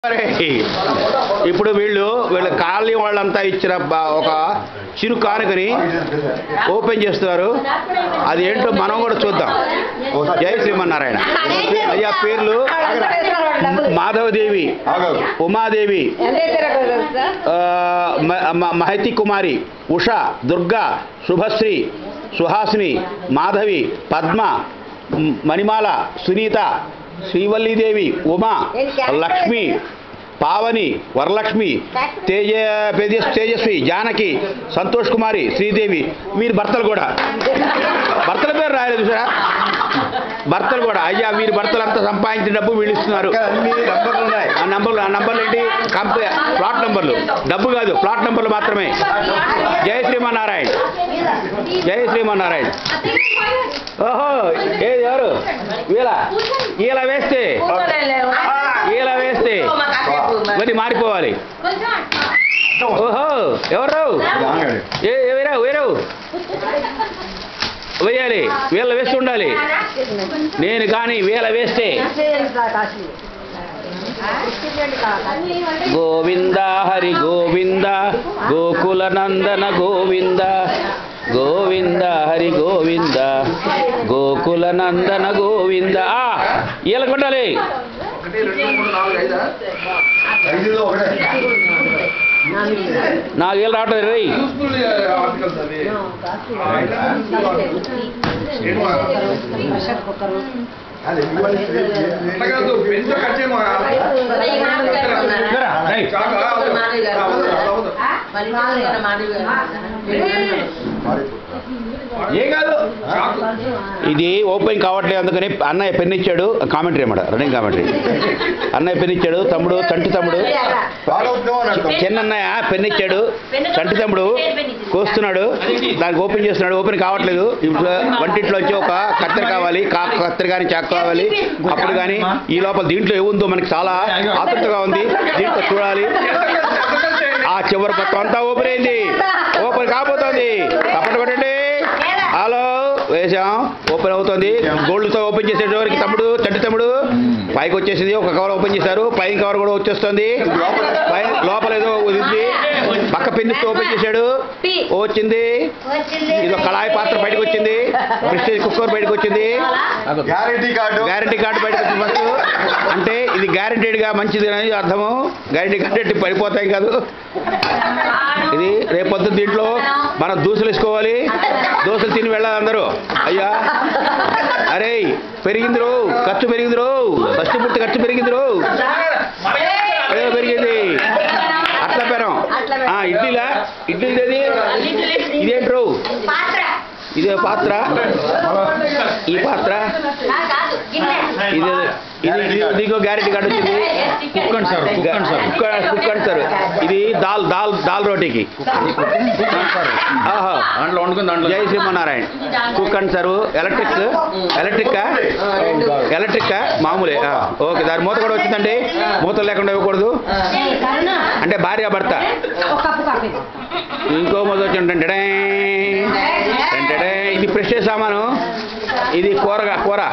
అరే, ఇప్పుడు వీళ్ళు వీళ్ళ కాలనీ వాళ్ళంతా ఇచ్చిన బ- ఒక చిరు కానుకని ఓపెన్ చేస్తున్నారు అది ఏంటో మనం కూడా చూద్దాం జై శ్రీమన్నారాయణ అయ్యా పేర్లు మాధవదేవి ఉమాదేవి ఆ, మ- మ- మహతి కుమారి ఉష దుర్గా శుభశ్రీ సుహాసిని మాధవి పద్మ మ్, మణిమాల సునీత శ్రీవల్లీదేవి ఉమా లక్ష్మి పావని వరలక్ష్మి తేజ తేజస్ తేజస్వి జానకి సంతోష్ కుమారి శ్రీదేవి వీరి భర్తలు కూడా భర్తల పేరు రాయలేదు చూసారా భర్తలు కూడా అయ్యా వీరి భర్తలు అంతా సంపాదించిన డబ్బు వీళ్ళు ఇస్తున్నారు అన్ని నంబర్లు ఉన్నాయి ఆ నంబర్లు ఆ నంబర్లు ఏంటి కంపెనీ ప్లాట్ నంబర్లు డబ్బు కాదు ప్లాట్ నంబర్లు మాత్రమే జై శ్రీమన్నారాయణ జై శ్రీమన్నారాయణ ఓహో ఏది ఎవరు వీల ఈల వేస్తే ఈల వేస్తే మరి మారిపోవాలి ఓహో ఎవరు ఏ వేరావు వేరావు వేయాలి వీళ్ళ వేస్తూ ఉండాలి నేను కానీ వీళ్ళ వేస్తే గోవింద హరి గోవింద గోకుల నందన గోవింద గోవింద హరి గోవింద గోకుల నందన గోవింద ఆ, ఈల కొట్టాలి ఐదులో ఒకటే నాకు ఏళ్ళు రావట్లేదు రేయ్ అది ఇవ్వాలి. ఇద్దరా? రేయ్. ఏం కాదు ఇది ఓపెన్ కావట్లేదు అందుకని అన్నయ్య పెన్ ఇచ్చాడు కామెంటరీ అన్నమాట రన్నింగ్ కామెంటరీ అన్నయ్య పెన్ ఇచ్చాడు తమ్ముడు చంటి తమ్ముడు పాడవుతున్నావు అని అర్థం. చిన్న అన్నయ్య పెన్ ఇచ్చాడు చంటి తమ్ముడు కోస్తున్నాడు దానికి ఓపెన్ చేస్తున్నాడు ఓపెన్ కావట్లేదు ఇప్పుడు వంటింట్లోంచి ఒక కత్తెర కావాలి కా కత్తెర కానీ చాకు కావాలి అప్పుడు కానీ ఈ లోపల దీంట్లో ఏముందో మనకి చాలా ఆతృతగా ఉంది దీంట్లో చూడాలి ఆ చివరి మొత్తం అంతా ఓపెన్ అయింది ఓపెన్ కాబోతోంది తప్పటి పెట్టండి హలో వేసాం ఓపెన్ అవుతుంది గోల్డ్తో ఓపెన్ చేసేటవరకు తమ్ముడు చంటి తమ్ముడు పైకి వచ్చేసింది ఒక కవర్ ఓపెన్ చేశారు పైన కవర్ కూడా వచ్చేస్తుంది పైన లోపల ఏదో ఉంది పక్క పెన్నుతో ఓపెన్ చేశాడు ఓ వచ్చింది ఇది ఒక కళాయి పాత్ర బయటకు వచ్చింది ప్రెస్టేజ్ కుక్కర్ బయటకు వచ్చింది గ్యారెంటీ కార్డు గ్యారంటీ కార్డు బయటకు వచ్చింది ఫస్ట్ అంటే ఇది గ్యారంటీడ్గా మంచిది అని అర్థము గ్యారంటీ కార్డు పడిపోతాయి కాదు ఇది రేపొద్దు దీంట్లో మనం దోశలు వేసుకోవాలి దోశలు తిని వెళ్ళాలి అందరూ అయ్యా అరే పెరిగింది రో ఖర్చు పెరిగింది రో ఫస్ట్ పుట్టి ఖర్చు పెరిగింది రో అదే పెరిగింది అట్లా పెరం ఆ, ఇడ్లీలా ఇడ్లీ ఇదేది ఇదేంట్రో ఇదే పాత్ర ఈ పాత్ర ఇది ఇది దీనికి గ్యారెంటీ కార్డు వచ్చింది కుక్కండి సార్, కుక్కండి సార్. కుక్కన్ సార్ ఇది దాల్ దాల్ దాల్ రోటీకి ఆహా దాంట్లో వండుకుని దాంట్లో జై శ్రీమన్నారాయణ కుక్కన్ సార్ ఎలక్ట్రిక్ ఎలక్ట్రిక్ ఎలక్ట్రిక్ మామూలే ఆ, ఓకే దాని మూత కూడా వచ్చిందండి మూత లేకుండా ఇవ్వకూడదు అంటే భార్య భర్త ఇంకో మూత వచ్చిందంటే ఇది ఫ్రెష్ సామాను ఇది కూరగా కూర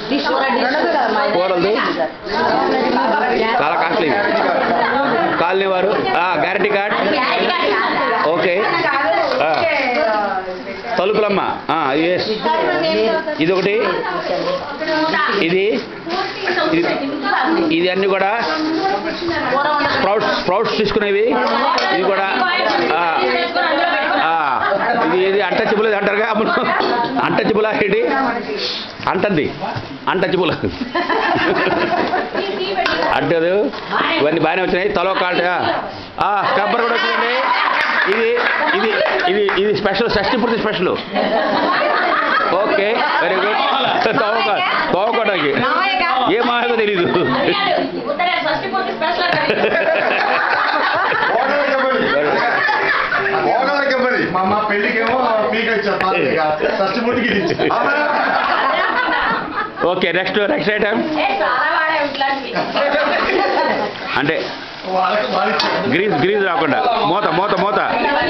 కూరలు చాలా కాస్ట్లీ కాలనీ వారు గ్యారంటీ కార్డ్ ఓకే ఆ. తలుపులమ్మ ఆ, yes. ఇది ఒకటి ఇది ఇది- ఇది అన్ని కూడా స్ప్రౌట్స్ స్ప్రౌట్స్ తీసుకునేవి ఇది కూడా ఆ, ఆ, ఇది ఇది అంటచిబుల్ అంటారుగా అమ్మును అంటచిబుల్ ఏంటి అంటుంది అంటచిబుల్ అంటదు ఇవన్నీ బాగానే వచ్చినాయి తలో కాల్ట స్క్రబ్బర్ కూడా వచ్చిందండి ఇది ఇది ఇది ఇది స్పెషల్ షష్టి పూర్తి స్పెషల్ ఓకే వెరీ గుడ్ తోవక తోవకోటానికి ఏ మాయో తెలీదు ఓడలకి ఇవ్వండి. ఓడలకి ఇవ్వండి. మా మా పెళ్ళికేమో మీకు ఇచ్చారు పాలనీగా. షష్టి పుట్టికి ఇది ఇచ్చారు. అవునా? ఓకే నెక్స్ట్ నెక్స్ట్ ఐటమ్ అంటే వాళ్ళకి వాళ్ళు ఇచ్చారు. గ్రీజ్ గ్రీజ్ రాకుండా మూత మూత మూత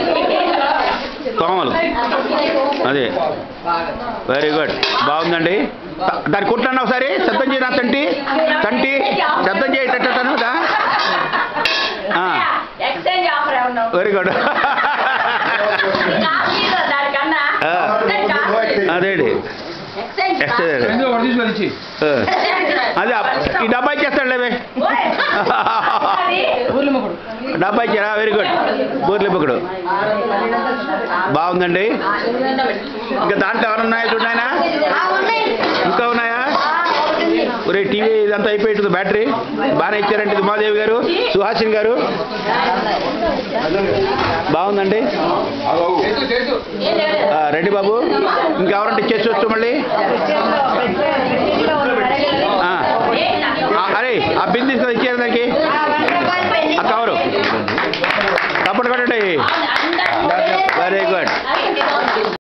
తోమలు అదే వెరీ గుడ్ బాగుందండి త- దాన్ని కుట్టండి ఒకసారి శబ్దం చేయి నా తంటి తంటి శబ్దం చేయి టట్టను వెరీ గుడ్ దానికన్నా ఆ. అదే అండి ఎక్సైజ్ రెండు ఒకటి తీసుకొని ఇచ్చి అదే ఈ డబ్బా ఇచ్చేస్తాడు లేవే డబ్బా ఇచ్చారా వెరీ గుడ్ బూర్లిపకుడు బాగుందండి ఇంకా దాంట్లో ఎవరు ఉన్నాయా చూడాయనా ఇంకా ఉన్నాయా ఒరే టీవీ ఇదంతా అయిపోయింది బ్యాటరీ బాగానే ఇచ్చారండి ఇది ఉమాదేవి గారు సుహాసిని గారు బాగుందండి ఆ, రెడ్డి బాబు ఇంకెవరంటే ఇచ్చేసి మళ్ళీ ఆ. ఆ, అరే ఆ బిన్ తీసుకొని ఇచ్చారు దానికి ఆ కవరు తప్పటి కొట్టండి అన్ని